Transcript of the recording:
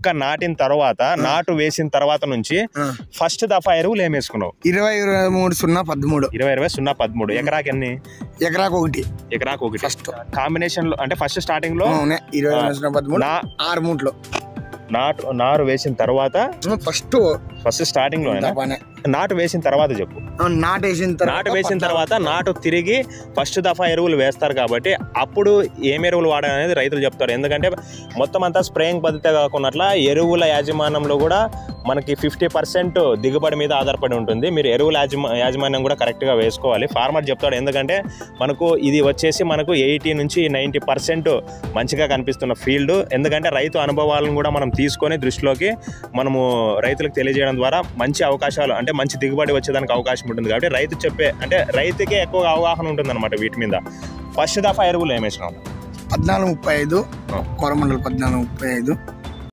మొక్క నాటిన తర్వాత నాటు వేసిన తర్వాత నుంచి ఆ. ఫస్ట్ దఫా ఎరువులు ఏం వేసుకున్నావు ఇరవై ఇరవై మూడు సున్నా పదమూడు ఇరవై ఇరవై సున్నా పదమూడు ఎకరాకి ఎన్ని ఎకరాకు ఒకటి ఎకరాకు ఒకటి ఫస్ట్ కాంబినేషన్ లో అంటే ఫస్ట్ స్టార్టింగ్ లో అవునే ఇరవై ఇరవై సున్నా పదమూడు నా ఆరు మూట్లు నాటు నారు వేసిన తర్వాత ఫస్ట్ ఫస్ట్ స్టార్టింగ్ లో దఫానే. నాటు వేసిన తర్వాత చెప్పు ఆ, నాటేసిన తర్వాత నాటు వేసిన తర్వాత నాటు తిరిగి ఫస్ట్ దఫా ఎరువులు వేస్తారు కాబట్టి అప్పుడు ఏం ఎరువులు వాడాలనేది రైతులు చెప్తారు ఎందుకంటే మొత్తం అంతా స్ప్రేయింగ్ పద్ధతి కాకుండా ఎరువుల యాజమాన్యంలో కూడా మనకి ఫిఫ్టీ పర్సెంట్ దిగుబడి మీద ఆధారపడి ఉంటుంది మీరు ఎరువుల యాజమా యాజమాన్యం కూడా కరెక్ట్గా వేసుకోవాలి ఫార్మర్ చెప్తాడు ఎందుకంటే మనకు ఇది వచ్చేసి మనకు ఎయిటీ నుంచి నైంటీ పర్సెంట్ మంచిగా కనిపిస్తున్న ఫీల్డ్ ఎందుకంటే రైతు అనుభవాలను కూడా మనం తీసుకొని దృష్టిలోకి మనము రైతులకు తెలియజేయడం ద్వారా మంచి అవకాశాలు అంటే మంచి దిగుబడి వచ్చేదానికి అవకాశం ఉంటుంది కాబట్టి రైతు చెప్పే అంటే రైతుకే ఎక్కువ అవగాహన ఉంటుంది అనమాట వీటి మీద ఫస్ట్ దఫా ఎరువులు ఏమేసినాం పద్నాలుగు ముప్పై ఐదు ఆ. కోరమండల్ పద్నాలుగు ముప్పై ఐదు